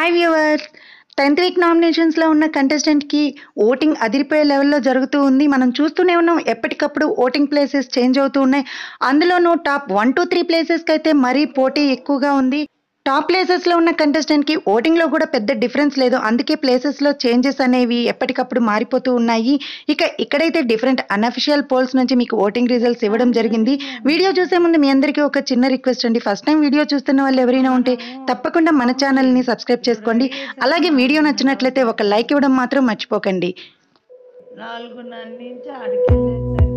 hi viewers tenth week నామినేషన్స్లో ఉన్న కంటెస్టెంట్కి ఓటింగ్ అదిరిపోయే లెవెల్లో జరుగుతూ ఉంది మనం చూస్తూనే ఉన్నాం ఎప్పటికప్పుడు ఓటింగ్ ప్లేసెస్ చేంజ్ అవుతూ ఉన్నాయి అందులోనూ టాప్ వన్ టు త్రీ ప్లేసెస్కి అయితే మరీ పోటీ ఎక్కువగా ఉంది టాప్ ప్లేసెస్లో ఉన్న కంటెస్టెంట్కి ఓటింగ్లో కూడా పెద్ద డిఫరెన్స్ లేదు అందుకే ప్లేసెస్లో చేంజెస్ అనేవి ఎప్పటికప్పుడు మారిపోతూ ఉన్నాయి ఇక ఇక్కడైతే డిఫరెంట్ అన్అఫిషియల్ పోల్స్ నుంచి మీకు ఓటింగ్ రిజల్ట్స్ ఇవ్వడం జరిగింది వీడియో చూసే ముందు మీ అందరికీ ఒక చిన్న రిక్వెస్ట్ అండి ఫస్ట్ టైం వీడియో చూస్తున్న వాళ్ళు ఎవరైనా ఉంటే తప్పకుండా మన ఛానల్ని సబ్స్క్రైబ్ చేసుకోండి అలాగే వీడియో నచ్చినట్లయితే ఒక లైక్ ఇవ్వడం మాత్రం మర్చిపోకండి నాలుగున్నర నుంచి అడిగేసేసరికి